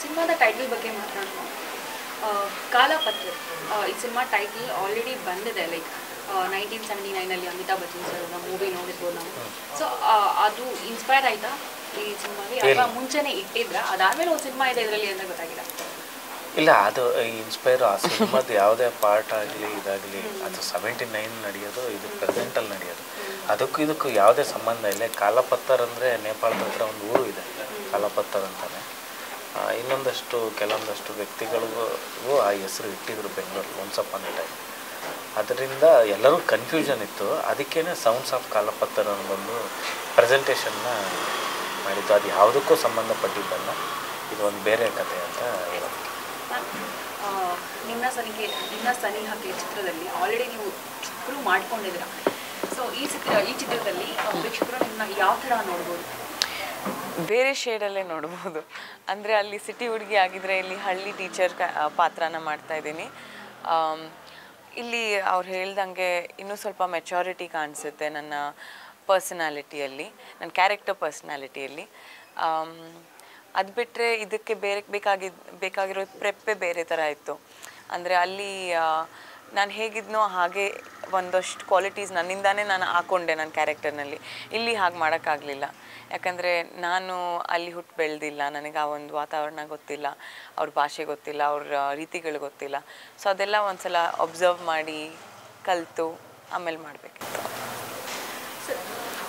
ಸಿನಿಮಾದ ಟೈಟಲ್ ಬಗ್ಗೆ ಮಾತಾಡೋಣ ಆ, ಕಾಲಪತ್ರ ಆ, ಈ ಸಿನಿಮಾ ಟೈಟಲ್ ಆಲ್ರೆಡಿ ಬಂದಿದೆ ಲೈಕ್ ನೈನ್ಟೀನ್ ಸೆವೆಂಟಿ ನೈನಲ್ಲಿ ಅಮಿತಾಬ್ ಬಚ್ಚನ್ ಸರ್ ನಮ್ಮ ಮೂವಿ ನೋಡಿರ್ಬೋದು ನಾವು ಸೊ ಅದು ಇನ್ಸ್ಪೈರ್ ಆಯ್ತಾ ಈ ಸಿನಿಮಾಗೆ ಅಥವಾ ಮುಂಚೆನೇ ಇಟ್ಟಿದ್ರ ಅದಾದ್ಮೇಲೆ ಒಂದು ಸಿನಿಮಾ ಇದೆ ಇದರಲ್ಲಿ ಅಂತ ಗೊತ್ತಾಗಿಲ್ಲ ಇಲ್ಲ ಅದು ಇನ್ಸ್ಪೈರ್ ಆ ಸಿನಿಮಾದ ಯಾವುದೇ ಪಾರ್ಟ್ ಆಗಲಿ ಇದಾಗಲಿ ಅದು ಸೆವೆಂಟಿ ನೈನ್ ನಡೆಯೋದು ಇದು ಪ್ರೆಸೆಂಟಲ್ಲಿ ನಡೆಯೋದು ಅದಕ್ಕೂ ಇದಕ್ಕೂ ಯಾವುದೇ ಸಂಬಂಧ ಇಲ್ಲ ಕಾಲಪತ್ತರ್ ಅಂದರೆ ನೇಪಾಳದ ಹತ್ರ ಒಂದು ಊರು ಇದೆ ಕಾಲಪತ್ತರ್ ಅಂತಾನೆ ಆ, ಇನ್ನೊಂದಷ್ಟು ಕೆಲವೊಂದಷ್ಟು ವ್ಯಕ್ತಿಗಳಿಗೂ ಆ ಹೆಸರು ಇಟ್ಟಿದ್ರು ಬೆಂಗಳೂರು ಒನ್ಸ್ ಅಪಾನ್ ಟೈಮ್ ಅದರಿಂದ ಎಲ್ಲರೂ ಕನ್ಫ್ಯೂಷನ್ ಇತ್ತು ಅದಕ್ಕೇನೆ ಸೌಂಡ್ಸ್ ಆಫ್ ಕಾಲಪತ್ತರ್ ಅನ್ನೊಂದು ಪ್ರೆಸೆಂಟೇಷನ್ನ ಮಾಡಿದ್ದು ಅದು ಯಾವುದಕ್ಕೂ ಸಂಬಂಧಪಟ್ಟಿದ್ದಲ್ಲ ಇದು ಒಂದು ಬೇರೆ ಕತೆ ಅಂತ ಹೇಳೋದಕ್ಕೆ ಆ, ನಿನ್ನ ಸನಿಕೆ ನಿನ್ನ ಸನಿಹಕ್ಕೆ ಚಿತ್ರದಲ್ಲಿ ಆಲ್ರೆಡಿ ನೀವು ಪ್ರೂವ್ ಮಾಡ್ಕೊಂಡಿದ್ದೀರಾ ಸೊ ಈ ಚಿತ್ರ ಈ ಚಿತ್ರದಲ್ಲಿ ಆ, ಪ್ರೇಕ್ಷಕರು ನಿಮ್ಮನ್ನ ಯಾವ ಥರ ನೋಡ್ಬೋದು ಬೇರೆ ಶೇಡಲ್ಲೇ ನೋಡ್ಬೋದು ಅಂದರೆ ಅಲ್ಲಿ ಸಿಟಿ ಹುಡುಗಿ ಆಗಿದ್ರೆ ಇಲ್ಲಿ ಹಳ್ಳಿ ಟೀಚರ್ ಪಾತ್ರನ ಮಾಡ್ತಾ ಇದ್ದೀನಿ ಆಮ್, ಇಲ್ಲಿ ಅವ್ರು ಹೇಳ್ದಂಗೆ ಇನ್ನೂ ಸ್ವಲ್ಪ ಮೆಚುರಿಟಿ ಕಾಣಿಸುತ್ತೆ ನನ್ನ ಪರ್ಸನಾಲಿಟಿಯಲ್ಲಿ ನನ್ನ ಕ್ಯಾರೆಕ್ಟರ್ ಪರ್ಸನಾಲಿಟಿಯಲ್ಲಿ ಅದು ಬಿಟ್ಟರೆ ಇದಕ್ಕೆ ಬೇರೆ ಬೇಕಾಗಿದ್ ಬೇಕಾಗಿರೋ ಪ್ರೆಪ್ಪೇ ಬೇರೆ ಥರ ಇತ್ತು ಅಂದರೆ ಅಲ್ಲಿ ನಾನು ಹೇಗಿದ್ನೋ ಹಾಗೆ ಒಂದಷ್ಟು ಕ್ವಾಲಿಟೀಸ್ ನನ್ನಿಂದಾನೇ ನಾನು ಹಾಕೊಂಡೆ ನನ್ನ ಕ್ಯಾರೆಕ್ಟರ್ನಲ್ಲಿ ಇಲ್ಲಿ ಹಾಗೆ ಮಾಡೋಕ್ಕಾಗಲಿಲ್ಲ ಯಾಕಂದರೆ ನಾನು ಅಲ್ಲಿ ಹುಟ್ಟು ಬೆಳೆದಿಲ್ಲ ನನಗೆ ಆ ಒಂದು ವಾತಾವರಣ ಗೊತ್ತಿಲ್ಲ ಅವ್ರ ಭಾಷೆ ಗೊತ್ತಿಲ್ಲ ಅವ್ರ ರೀತಿಗಳು ಗೊತ್ತಿಲ್ಲ ಸೊ ಅದೆಲ್ಲ ಒಂದ್ಸಲ ಒಬ್ಸರ್ವ್ ಮಾಡಿ ಕಲಿತು ಆಮೇಲೆ ಮಾಡಬೇಕಿತ್ತು ಸರ್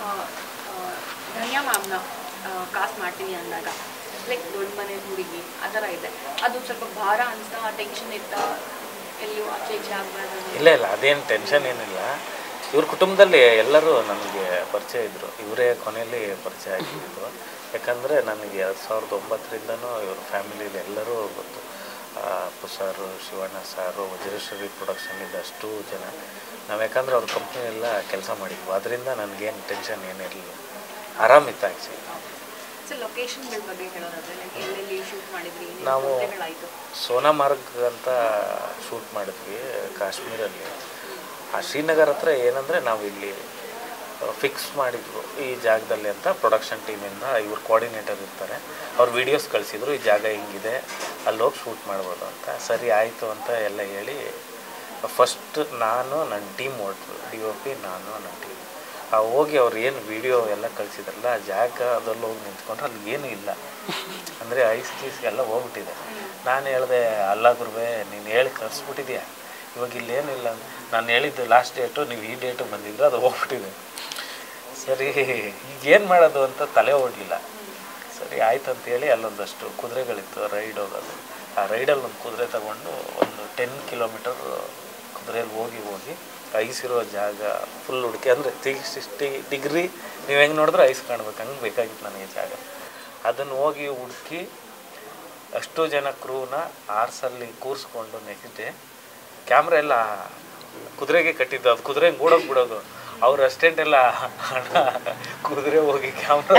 ಧನ್ಯಾ ಮ್ಯಾಮ್ನ ಕಾಸ್ಟ್ ಮಾಡ್ತೀವಿ ಅಂದಾಗ ಲೈಕ್ ದೊಡ್ಡ ಮನೆ ಹುಡುಗಿ ಆ ಥರ ಇದೆ ಅದು ಸ್ವಲ್ಪ ಭಾರ ಅನ್ಸ್ತಾ ಟೆನ್ಷನ್ ಇತ್ತಾ ಎಲ್ಲಿಯೂ ಆಚೆ ಈಚೆ ಆಗ್ಬಾರ್ದು ಅನ್ನೋ- ಇಲ್ಲ ಇಲ್ಲ ಅದೇನು ಟೆನ್ಷನ್ ಏನಿಲ್ಲ ಇವ್ರ ಕುಟುಂಬದಲ್ಲಿ ಎಲ್ಲರೂ ನನಗೆ ಪರಿಚಯ ಇದ್ದರು ಇವರೇ ಕೊನೆಯಲ್ಲಿ ಪರಿಚಯ ಆಗಿದ್ದು ಯಾಕಂದರೆ ನನಗೆ ಎರಡು ಸಾವಿರದ ಒಂಬತ್ತರಿಂದನೂ ಇವ್ರ ಫ್ಯಾಮಿಲಿಲಿ ಎಲ್ಲರೂ ಗೊತ್ತು ಆ, ಅಪ್ಪು ಸಾರು ಶಿವಣ್ಣ ಸಾರು ವಜ್ರೇಶ್ವರಿ ಪ್ರೊಡಕ್ಷನ್ನಿಂದ ಅಷ್ಟು ಜನ ನಾವು ಯಾಕಂದರೆ ಅವ್ರ ಕಂಪ್ನಿ ಎಲ್ಲ ಕೆಲಸ ಮಾಡಿದ್ವು ಅದರಿಂದ ನನಗೇನು ಟೆನ್ಷನ್ ಏನಿರಲಿಲ್ಲ ಆರಾಮಿತ್ತು ಆ್ಯಕ್ಚುಲಿ ಸರ್ ಲೊಕೇಶನ್ಗಳ ಬಗ್ಗೆ ಹೇಳೋದಾದ್ರೆ ಲೈಕ್ ಎಲ್ಲೆಲ್ಲಿ ಶೂಟ್ ಮಾಡಿದ್ರಿ ಏನೇನ್ ನಾವು ತೊಂದ್ರೆಗಳಾಯ್ತು ಸೋನಾಮಾರ್ಗ್ ಅಂತ ಶೂಟ್ ಮಾಡಿದ್ವಿ ಕಾಶ್ಮೀರಲ್ಲಿ ಆ ಶ್ರೀನಗರ್ ಹತ್ರ ಏನಂದರೆ ನಾವು ಇಲ್ಲಿ ಫಿಕ್ಸ್ ಮಾಡಿದ್ರು ಈ ಜಾಗದಲ್ಲಿ ಅಂತ ಪ್ರೊಡಕ್ಷನ್ ಟೀಮಿಂದ ಇವ್ರು ಕೋಆರ್ಡಿನೇಟರ್ ಇರ್ತಾರೆ ಅವ್ರು ವೀಡಿಯೋಸ್ ಕಳಿಸಿದ್ರು ಈ ಜಾಗ ಹಿಂಗಿದೆ ಅಲ್ಲಿ ಹೋಗಿ ಶೂಟ್ ಮಾಡ್ಬೋದು ಅಂತ ಸರಿ ಆಯಿತು ಅಂತ ಎಲ್ಲ ಹೇಳಿ ಫಸ್ಟ್ ನಾನು ನನ್ನ ಟೀಮ್ ಹೊರಟು ಡಿ ಒ ಪಿ ನಾನು ನನ್ನ ಟೀಮ್ ಆ ಹೋಗಿ ಅವ್ರು ಏನು ವಿಡಿಯೋ ಎಲ್ಲ ಕಳಿಸಿದ್ರಲ್ಲ ಆ ಜಾಗದಲ್ಲಿ ಹೋಗಿ ನಿಂತ್ಕೊಂಡ್ರೆ ಅಲ್ಲಿ ಏನೂ ಇಲ್ಲ ಅಂದರೆ ಐಸ್ ಗೀಸ್ ಎಲ್ಲ ಹೋಗ್ಬಿಟ್ಟಿದೆ ನಾನು ಹೇಳಿದೆ ಅಲ್ಲ ಗುರುವೆ ನೀನು ಹೇಳಿ ಕಳಿಸ್ಬಿಟ್ಟಿದ್ಯಾ ಇವಾಗ ಇಲ್ಲೇನು ಇಲ್ಲ ನಾನು ಹೇಳಿದ್ದು ಲಾಸ್ಟ್ ಡೇಟು ನೀವು ಈ ಡೇಟು ಬಂದಿದ್ರೆ ಅದು ಹೋಗ್ಬಿಟ್ಟಿದೆ ಸರಿ ಈಗ ಏನು ಮಾಡೋದು ಅಂತ ತಲೆ ಓಡಲಿಲ್ಲ ಸರಿ ಆಯ್ತು ಅಂತೇಳಿ ಅಲ್ಲೊಂದಷ್ಟು ಕುದುರೆಗಳಿತ್ತು ರೈಡ್ ಹೋಗೋದು ಆ ರೈಡಲ್ಲಿ ಒಂದು ಕುದುರೆ ತಗೊಂಡು ಒಂದು ಟೆನ್ ಕಿಲೋಮೀಟರ್ ಕುದುರೆಯಲ್ಲಿ ಹೋಗಿ ಹೋಗಿ ಐಸ್ ಇರೋ ಜಾಗ ಫುಲ್ ಹುಡುಕಿ ಅಂದರೆ ತ್ರೀ ಸಿಕ್ಸ್ಟಿ ಡಿಗ್ರಿ ನೀವು ಹೆಂಗೆ ನೋಡಿದ್ರೆ ಐಸ್ ಕಾಣ್ಬೇಕು ಹಂಗೆ ಬೇಕಾಗಿತ್ತು ನನಗೆ ಜಾಗ ಅದನ್ನು ಹೋಗಿ ಹುಡುಕಿ ಅಷ್ಟು ಜನ ಕ್ರೂನ ಆರ್ಸಲ್ಲಿ ಕೂರಿಸ್ಕೊಂಡು ನೆಕ್ಸ್ಟ್ ಡೇ ಕ್ಯಾಮ್ರಾ ಎಲ್ಲ ಕುದುರೆಗೆ ಕಟ್ಟಿದ್ದು ಅದು ಕುದುರೆ ಗೂಡೋಗಿ ಬಿಡೋದು ಅವ್ರ ಅಸ್ಟೆಂಟ್ ಎಲ್ಲ ಅಣ್ಣ ಕುದುರೆ ಹೋಗಿ ಕ್ಯಾಮ್ರಾ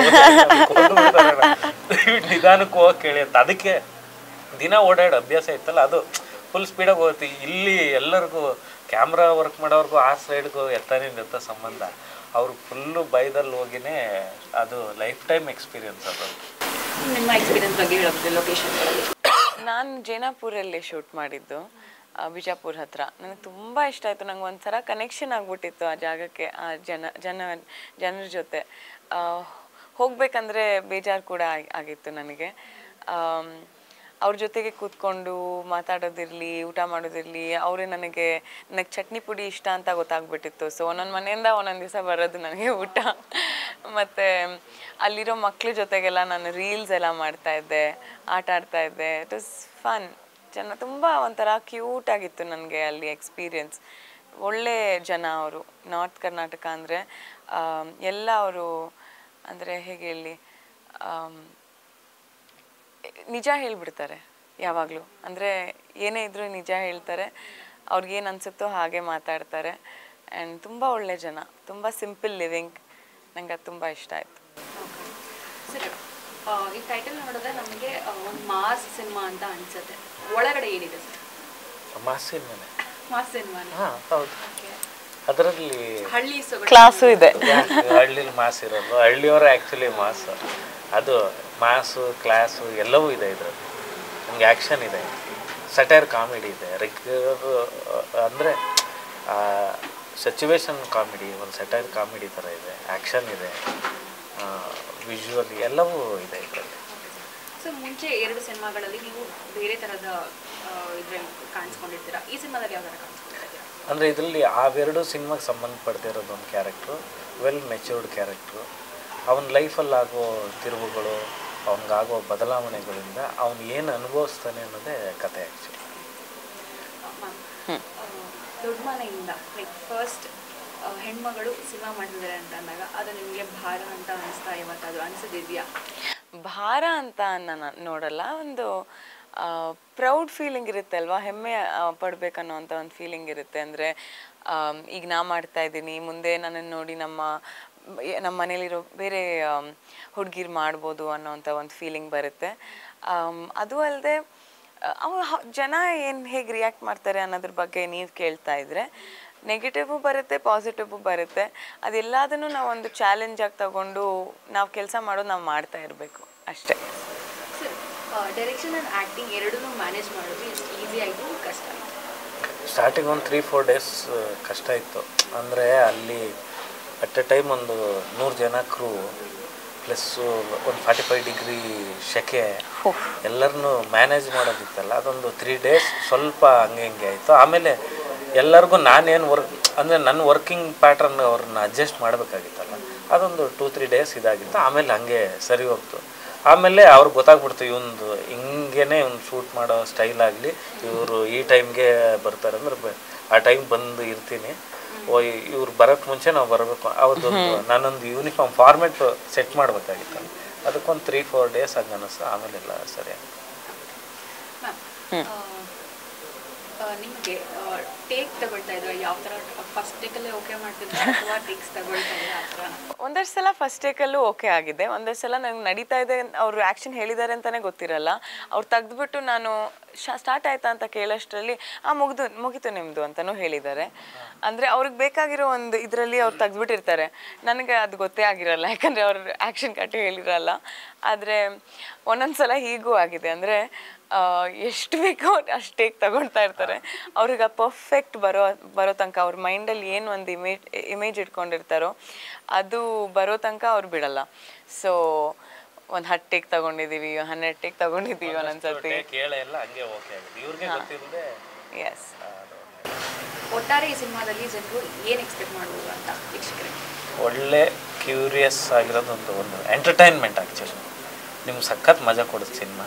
ನಿಧಾನಕ್ಕೆ ಹೋಗಿ ಕೇಳಿ ಅಂತ ಅದಕ್ಕೆ ದಿನ ಓಡಾಡೋ ಅಭ್ಯಾಸ ಇತ್ತಲ್ಲ ಅದು ಫುಲ್ ಸ್ಪೀಡಾಗಿ ಹೋಗ್ತಿ ಇಲ್ಲಿ ಎಲ್ಲರಿಗೂ ಕ್ಯಾಮ್ರಾ ವರ್ಕ್ ಮಾಡೋರ್ಗೂ ಆ ಸೈಡ್ಗೂ ಎತ್ತಾನೆ ನಿಂತ ಸಂಬಂಧ ಅವ್ರು ಫುಲ್ಲು ಬೈದಲ್ಲಿ ಹೋಗಿನೇ ಅದು ಲೈಫ್ ಟೈಮ್ ಎಕ್ಸ್ಪೀರಿಯನ್ಸ್ ಅದು ನಿಮ್ಮ ಎಕ್ಸ್ಪೀರಿಯನ್ಸ್ ಬಗ್ಗೆ ಹೇಳೋದು ಲೊಕೇಶನ್ಗಳಲ್ಲಿ ನಾನು ಜೈನಾಪುರಲ್ಲೇ ಶೂಟ್ ಮಾಡಿದ್ದು ಆ, ಬಿಜಾಪುರ ಹತ್ರ ನನಗೆ ತುಂಬ ಇಷ್ಟ ಆಯಿತು ನಂಗೆ ಒಂಥರ ಕನೆಕ್ಷನ್ ಆಗ್ಬಿಟ್ಟಿತ್ತು ಆ ಜಾಗಕ್ಕೆ ಆ ಜನ ಜನ ಜನರ ಜೊತೆ ಆ, ಹೋಗ್ಬೇಕಂದ್ರೆ ಬೇಜಾರು ಕೂಡ ಆಗಿ- ಆಗಿತ್ತು ನನಗೆ ಆಮ್, ಅವ್ರ ಜೊತೆಗೆ ಕೂತ್ಕೊಂಡು ಮಾತಾಡೋದಿರಲಿ ಊಟ ಮಾಡೋದಿರಲಿ ಅವರೇ ನನಗೆ ನನಗೆ ಚಟ್ನಿ ಪುಡಿ ಇಷ್ಟ ಅಂತ ಗೊತ್ತಾಗ್ಬಿಟ್ಟಿತ್ತು ಸೊ ಒಂದೊಂದು ಮನೆಯಿಂದ ಒಂದೊಂದು ದಿವಸ ಬರೋದು ನನಗೆ ಊಟ ಮತ್ತು ಅಲ್ಲಿರೋ ಮಕ್ಳ ಜೊತೆಗೆಲ್ಲ ನಾನು ರೀಲ್ಸ್ ಎಲ್ಲ ಮಾಡ್ತಾ ಇದ್ದೆ ಆಟ ಆಡ್ತಾ ಇದ್ದೆ ಇಟ್ ವಾಸ್ ಫನ್ ಜನ ತುಂಬ ಒಂಥರ ಕ್ಯೂಟ್ ಆಗಿತ್ತು ನನಗೆ ಅಲ್ಲಿ ಎಕ್ಸ್ಪೀರಿಯನ್ಸ್ ಒಳ್ಳೆ ಜನ ಅವರು ನಾರ್ತ್ ಕರ್ನಾಟಕ ಅಂದರೆ ಎಲ್ಲ ಅವರು ಅಂದರೆ ಹೇಗೆ ಹೇಳಿ ಆಮ್, ನಿಜ ಹೇಳ್ಬಿಡ್ತಾರೆ ಯಾವಾಗಲೂ ಅಂದರೆ ಏನೇ ಇದ್ರೂ ನಿಜ ಹೇಳ್ತಾರೆ ಅವ್ರಿಗೇನು ಅನಿಸುತ್ತೋ ಹಾಗೆ ಮಾತಾಡ್ತಾರೆ ಆ್ಯಂಡ್ ತುಂಬ ಒಳ್ಳೆ ಜನ ತುಂಬ ಸಿಂಪಲ್ ಲಿವಿಂಗ್ ನಂಗೆ ಅದು ತುಂಬ ಇಷ್ಟ ಆಯಿತು ಸರಿ ಆ, ಈ ಟೈಟಲ್ ನೋಡಿದ್ರೆ ನಮಗೆ ಒಂದು ಮಾಸ್ ಸಿನಿಮಾ ಅಂತ ಅನ್ಸುತ್ತೆ ಒಳಗಡೆ ಏನಿದೆ ಸರ್ ಮಾಸಿನ ಮನೆ ಮಾಸ್ ಸಿನಿಮಾನೇ ಹಾಂ ಹೌದು ಅದರಲ್ಲಿ ಹಳ್ಳಿ ಸೊಗಡು ಕ್ಲಾಸು ಇದೆ ಹಳ್ಳಿಲಿ ಮಾಸ್ ಇರೋದು ಹಳ್ಳಿಯವರ ಆ್ಯಕ್ಚುಲಿ ಮಾಸ್ ಅದು ಮಾಸು ಕ್ಲಾಸು ಎಲ್ಲವೂ ಇದೆ ಇದರಲ್ಲಿ ನಿಮ್ಗೆ ಆ್ಯಕ್ಷನ್ ಇದೆ ಸಟೈರ್ ಕಾಮಿಡಿ ಇದೆ ರೆಗ್ಯುಲರ್ ಅಂದರೆ ಸಿಚುವೇಶನ್ ಕಾಮಿಡಿ ಒಂದು ಸಟೈರ್ ಕಾಮಿಡಿ ಥರ ಇದೆ ಆ್ಯಕ್ಷನ್ ಇದೆ ವಿಜುವಲಿ ಎಲ್ಲವೂ ಇದೆ ಇದರಲ್ಲಿ ಸೊ ಮುಂಚೆ ಎರಡು ಸಿನಿಮಾಗಳಲ್ಲಿ ನೀವು ಬೇರೆ ಥರದ ಇದ್ರಲ್ಲಿ ಕಾಣಿಸ್ಕೊಂಡಿರ್ತೀರಾ ಈ ಸಿನಿಮಾದಲ್ಲಿ ಯಾವ ಥರ ಕಾಣಿಸ್ಕೊಂಡಿದ್ದೀರಾ ಅಂದರೆ ಇದರಲ್ಲಿ ಅವೆರಡು ಸಿನಿಮಾಗೆ ಸಂಬಂಧಪಡ್ತಿರೋದು ಒಂದು ಕ್ಯಾರೆಕ್ಟ್ರು ವೆಲ್ ಮೆಚ್ಯೂರ್ಡ್ ಕ್ಯಾರೆಕ್ಟ್ರು ಅವನ ಲೈಫಲ್ಲಿ ಆಗೋ ತಿರುವುಗಳು ಅವನಿಗಾಗೋ ಬದಲಾವಣೆಗಳಿಂದ ಅವನು ಏನು ಅನುಭವಿಸ್ತಾನೆ ಅನ್ನೋದೇ ಕತೆ ಆ್ಯಕ್ಚುಲಿ ಮ್ಯಾಮ್ ದೊಡ್ಡ ಮನೆಯಿಂದ ಲೈಕ್ ಫಸ್ಟ್ ಹೆಣ್ಮಗಳು ಸಿನಿಮಾ ಮಾಡ್ತಿದ್ದಾರೆ ಅಂತ ಅಂದಾಗ ಅದು ನಿಮಗೆ ಭಾರ ಅಂತ ಅನಿಸ್ತಾ ಯಾವತ್ತಾದ್ರು ಅನಿಸೋದಿದೆಯಾ ಭಾರ ಅಂತ ನಾನು ನೋಡಲ್ಲ ಒಂದು ಪ್ರೌಡ್ ಫೀಲಿಂಗ್ ಇರುತ್ತೆ ಅಲ್ವಾ ಹೆಮ್ಮೆ ಆ, ಪಡ್ಬೇಕನ್ನೋ ಅಂತ ಒಂದು ಫೀಲಿಂಗ್ ಇರುತ್ತೆ ಅಂದರೆ ಈಗ ನಾ ಮಾಡ್ತಾ ಇದ್ದೀನಿ ಮುಂದೆ ನನ್ನನ್ನು ನೋಡಿ ನಮ್ಮ ಎ- ನಮ್ಮ ಮನೇಲಿರೋ ಬೇರೆ ಹುಡುಗಿರು ಮಾಡ್ಬೋದು ಅನ್ನೋಂಥ ಒಂದು ಫೀಲಿಂಗ್ ಬರುತ್ತೆ ಆಮ್, ಅದು ಅಲ್ಲದೆ ಅವು ಹ- ಜನ ಏನು ಹೇಗೆ ರಿಯಾಕ್ಟ್ ಮಾಡ್ತಾರೆ ಅನ್ನೋದ್ರ ಬಗ್ಗೆ ನೀವು ಕೇಳ್ತಾ ಇದ್ರೆ ನೆಗೆಟಿವು ಬರುತ್ತೆ ಪಾಸಿಟಿವು ಬರುತ್ತೆ ಅದೆಲ್ಲದನ್ನು ನಾವು ಒಂದು ಚಾಲೆಂಜ್ ಆಗಿ ತಗೊಂಡು ನಾವು ಕೆಲಸ ಮಾಡೋದು ನಾವು ಮಾಡ್ತಾ ಇರಬೇಕು ಅಷ್ಟೇ ಸರ್ ಡೈರೆಕ್ಷನ್ ಆ್ಯಂಡ್ ಆ್ಯಕ್ಟಿಂಗ್ ಎರಡೂ ಮ್ಯಾನೇಜ್ ಮಾಡೋದು ಎಷ್ಟು ಈಸಿ ಆಯಿತು ಕಷ್ಟ ಆಯಿತು ಸ್ಟಾರ್ಟಿಂಗ್ ಒಂದು ತ್ರೀ ಫೋರ್ ಡೇಸ್ ಕಷ್ಟ ಇತ್ತು ಅಂದರೆ ಅಲ್ಲಿ ಅಟ್ ಎ ಟೈಮ್ ಒಂದು ನೂರು ಜನ ಕ್ರೂ ಪ್ಲಸ್ಸು ಒಂದು ಫಾರ್ಟಿ ಫೈವ್ ಡಿಗ್ರಿ ಶೆಕೆ ಎಲ್ಲರನ್ನೂ ಮ್ಯಾನೇಜ್ ಮಾಡೋದಿತ್ತಲ್ಲ ಅದೊಂದು ತ್ರೀ ಡೇಸ್ ಸ್ವಲ್ಪ ಹಂಗೆ ಹಿಂಗೆ ಆಯಿತು ಆಮೇಲೆ ಎಲ್ಲರಿಗೂ ನಾನೇನು ವರ್ಕ್ ಅಂದರೆ ನನ್ನ ವರ್ಕಿಂಗ್ ಪ್ಯಾಟ್ರನ್ ಅವ್ರನ್ನ ಅಡ್ಜಸ್ಟ್ ಮಾಡಬೇಕಾಗಿತ್ತಲ್ಲ ಅದೊಂದು ಟೂ ತ್ರೀ ಡೇಸ್ ಇದಾಗಿತ್ತು ಆಮೇಲೆ ಹಂಗೆ ಸರಿ ಹೋಗ್ತು ಆಮೇಲೆ ಅವ್ರಿಗೆ ಗೊತ್ತಾಗ್ಬಿಡ್ತು ಇವಂದು ಹಿಂಗೇನೆ ಇವ್ನು ಶೂಟ್ ಮಾಡೋ ಸ್ಟೈಲ್ ಆಗಲಿ ಇವರು ಈ ಟೈಮ್ಗೆ ಬರ್ತಾರೆ ಅಂದ್ರೆ ಬ- ಆ ಟೈಮ್ ಬಂದು ಇರ್ತೀನಿ ಓ ಇವ್ರು ಬರೋಕ್ಕೆ ಮುಂಚೆ ನಾವು ಬರಬೇಕು ಅವತ್ತೊಂದು ನಾನೊಂದು ಯೂನಿಫಾರ್ಮ್ ಫಾರ್ಮೆಟ್ ಸೆಟ್ ಮಾಡಬೇಕಾಗಿತ್ತು ಅದಕ್ಕೊಂದು ತ್ರೀ ಫೋರ್ ಡೇಸ್ ಹಂಗೆ ಅನ್ನಿಸ್ತು ಆಮೇಲೆಲ್ಲ ಸರಿ ಆಯ್ತು. ಮ್ಯಾಮ್ ನಿಮಗೆ ಟೇಕ್ ತಗೊಳ್ತಾ ಇದ್ರೆ ಯಾವ ಥರ ಫಸ್ಟ್ ಟೇಕಲ್ಲೇ ಓಕೆ ಮಾಡ್ತಿದ್ರೆ ಅಥವಾ ಟೇಕ್ಸ್ ತಗೊಳ್ತಾ ಇದ್ರೆ ಆ ಥರ ಒಂದಷ್ಟು ಸಲ ಫಸ್ಟ್ ಟೇಕಲ್ಲೂ ಓಕೆ ಆಗಿದೆ ಒಂದಷ್ಟು ಸಲ ನಂಗೆ ನಡೀತಾ ಇದೆ ಅವರು ಆ್ಯಕ್ಷನ್ ಹೇಳಿದ್ದಾರೆ ಅಂತಲೇ ಗೊತ್ತಿರಲ್ಲ ಅವ್ರು ತೆಗೆದ್ಬಿಟ್ಟು ನಾನು ಸ್ಟಾರ್ಟ್ ಆಯ್ತಾ ಅಂತ ಕೇಳೋಷ್ಟರಲ್ಲಿ ಆ ಮುಗ್ದು ಮುಗೀತು ನಿಮ್ಮದು ಅಂತಲೂ ಹೇಳಿದ್ದಾರೆ ಅಂದರೆ ಅವ್ರಿಗೆ ಬೇಕಾಗಿರೋ ಒಂದು ಇದರಲ್ಲಿ ಅವ್ರು ತೆಗ್ದ್ಬಿಟ್ಟಿರ್ತಾರೆ ನನಗೆ ಅದು ಗೊತ್ತೇ ಆಗಿರಲ್ಲ ಯಾಕಂದರೆ ಅವ್ರು ಆ್ಯಕ್ಷನ್ ಕಟ್ಟಿ ಹೇಳಿರಲ್ಲ ಆದರೆ ಒಂದೊಂದು ಸಲ ಹೀಗೂ ಆಗಿದೆ ಅಂದರೆ ಎಷ್ಟು ಬೇಕೋ ಅಷ್ಟು ಟೇಕ್ ತಗೊಳ್ತಾ ಇರ್ತಾರೆ ಅವ್ರಿಗೆ ಆ ಪರ್ಫೆಕ್ಟ್ ಬರೋ ಬರೋ ತನಕ ಅವ್ರ ಮೈಂಡಲ್ಲಿ ಏನು ಒಂದು ಇಮೇಜ್ ಇಮೇಜ್ ಇಟ್ಕೊಂಡಿರ್ತಾರೋ ಅದು ಬರೋ ತನಕ ಅವ್ರು ಬಿಡಲ್ಲ ಸೊ ಒಂದು ಹತ್ತು ಟೇಕ್ ತಗೊಂಡಿದ್ದೀವಿ ಹನ್ನೆರಡು ಟೇಕ್ ತಗೊಂಡಿದ್ದೀವಿ ಒಂದೊಂದ್ಸತಿ ಕೇಳ ಎಲ್ಲ ಹಂಗೆ ಓಕೆ ಆಗಿದೆ ಇವ್ರಿಗೆ ಗೊತ್ತಿಲ್ಲದೆ ಎಸ್ ಒಟ್ಟಾರೆ ಈ ಸಿನಿಮಾದಲ್ಲಿ ಜನರು ಏನು ಎಕ್ಸ್ಪೆಕ್ಟ್ ಮಾಡ್ಬೋದು ಅಂತ ವೀಕ್ಷಕರಿಗೆ ಒಳ್ಳೆ ಕ್ಯೂರಿಯಸ್ ಆಗಿರೋದೊಂದು ಒಂದು ಎಂಟರ್ಟೈನ್ಮೆಂಟ್ ಆ್ಯಕ್ಚುಲಿ ನಿಮ್ಗೆ ಸಖತ್ ಮಜಾ ಕೊಡುತ್ತೆ ಸಿನಿಮಾ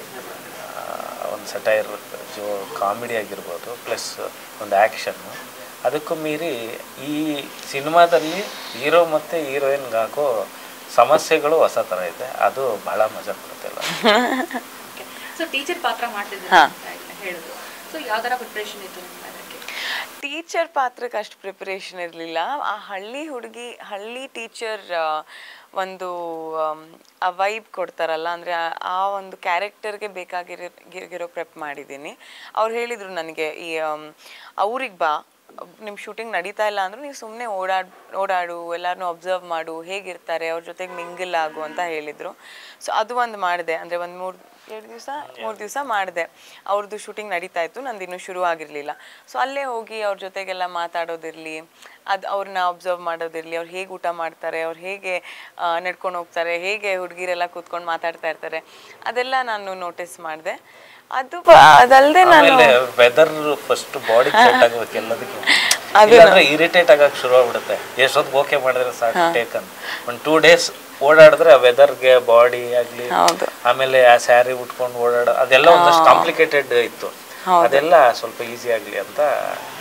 ಒಂದು ಸಟೈರ್ ಜೋ ಕಾಮಿಡಿ ಆಗಿರ್ಬೋದು ಪ್ಲಸ್ ಒಂದು ಆ್ಯಕ್ಷನ್ನು ಅದಕ್ಕೂ ಮೀರಿ ಈ ಸಿನಿಮಾದಲ್ಲಿ ಹೀರೋ ಮತ್ತು ಹೀರೋಯಿನ್ಗೆ ಹಾಕೋ ಸಮಸ್ಯೆಗಳು ಹೊಸ ಥರ ಇದೆ ಅದು ಭಾಳ ಮಜಾ ಕೊಡುತ್ತೆ ಎಲ್ಲ ಓಕೆ ಸೊ ಟೀಚರ್ ಪಾತ್ರ ಮಾಡ್ತಿದ್ದಾರೆ ಹಾ. ಅಂತ ಎಲ್ಲ ಹೇಳಿದ್ರು ಸೊ ಯಾವ ಥರ ಪ್ರಿಪ್ರೇಷನ್ ಇತ್ತು ನಿಮ್ಗೆ ಅದಕ್ಕೆ ಟೀಚರ್ ಪಾತ್ರಕ್ಕೆ ಅಷ್ಟು ಪ್ರಿಪರೇಷನ್ ಇರಲಿಲ್ಲ ಆ ಹಳ್ಳಿ ಹುಡುಗಿ ಹಳ್ಳಿ ಟೀಚರ್ ಒಂದು ಆಮ್, ಆ ವೈಬ್ ಕೊಡ್ತಾರಲ್ಲ ಅಂದರೆ ಆ ಒಂದು ಕ್ಯಾರೆಕ್ಟರ್ಗೆ ಬೇಕಾಗಿರೋ ಪ್ರೆಪ್ ಮಾಡಿದ್ದೀನಿ ಅವ್ರು ಹೇಳಿದರು ನನಗೆ ಈ ಅವ್ರಿಗೆ ಬಾ ನಿಮ್ಮ ಶೂಟಿಂಗ್ ನಡೀತಾ ಇಲ್ಲ ಅಂದರೂ ನೀವು ಸುಮ್ಮನೆ ಓಡಾಡ್ ಓಡಾಡು ಎಲ್ಲರನ್ನೂ ಅಬ್ಸರ್ವ್ ಮಾಡು ಹೇಗಿರ್ತಾರೆ ಅವ್ರ ಜೊತೆಗೆ ಮಿಂಗಲ್ ಆಗು ಅಂತ ಹೇಳಿದರು ಸೊ ಅದು ಒಂದು ಮಾಡಿದೆ ಅಂದರೆ ಒಂದು ಮೂರು ಎರಡು ದಿವಸ ಮೂರು ದಿವಸ ಮಾಡಿದೆ ಅವ್ರದ್ದು ಶೂಟಿಂಗ್ ನಡೀತಾ ಇತ್ತು ನಂದು ಇನ್ನೂ ಶುರು ಆಗಿರಲಿಲ್ಲ ಸೊ ಅಲ್ಲೇ ಹೋಗಿ ಅವ್ರ ಜೊತೆಗೆಲ್ಲ ಮಾತಾಡೋದಿರಲಿ ಅದು ಅವ್ರನ್ನ ಅಬ್ಸರ್ವ್ ಮಾಡೋದಿರಲಿ ಅವ್ರು ಹೇಗೆ ಊಟ ಮಾಡ್ತಾರೆ ಅವ್ರು ಹೇಗೆ ನಡ್ಕೊಂಡು ಹೋಗ್ತಾರೆ ಹೇಗೆ ಹುಡುಗಿರೆಲ್ಲ ಕೂತ್ಕೊಂಡು ಮಾತಾಡ್ತಾ ಇರ್ತಾರೆ ಅದೆಲ್ಲ ನಾನು ನೋಟಿಸ್ ಮಾಡಿದೆ ಅದು ಬ- ಅದಲ್ಲದೆ ನಾನು ಆಮೇಲೆ ವೆದರ್ ಫಸ್ಟ್ ಬಾಡಿ ಸೆಟ್ ಆಗ್ಬೇಕು ಎಲ್ಲದಕ್ಕೂ ಇಲ್ಲಾಂದ್ರೆ ಇರಿಟೇಟ್ ಆಗಕ್ಕೆ ಶುರು ಆಗ್ಬಿಡುತ್ತೆ ಎಷ್ಟೊತ್ತಿಗೆ ಓಕೆ ಮಾಡಿದ್ರೆ ಸಾಕು ಟೇಕ್ ಅಂತ ಒಂದು ಟೂ ಡೇಸ್ ಓಡಾಡಿದ್ರೆ ಆ ವೆದರ್ಗೆ ಬಾಡಿ ಆಗಲಿ ಹೌದು ಆಮೇಲೆ ಆ ಸ್ಯಾರಿ ಉಟ್ಕೊಂಡು ಓಡಾಡೋ ಅದೆಲ್ಲ ಒಂದಷ್ಟು ಕಾಂಪ್ಲಿಕೇಟೆಡ್ ಇತ್ತು ಅದೆಲ್ಲ ಸ್ವಲ್ಪ ಈಸಿ ಆಗಲಿ ಅಂತ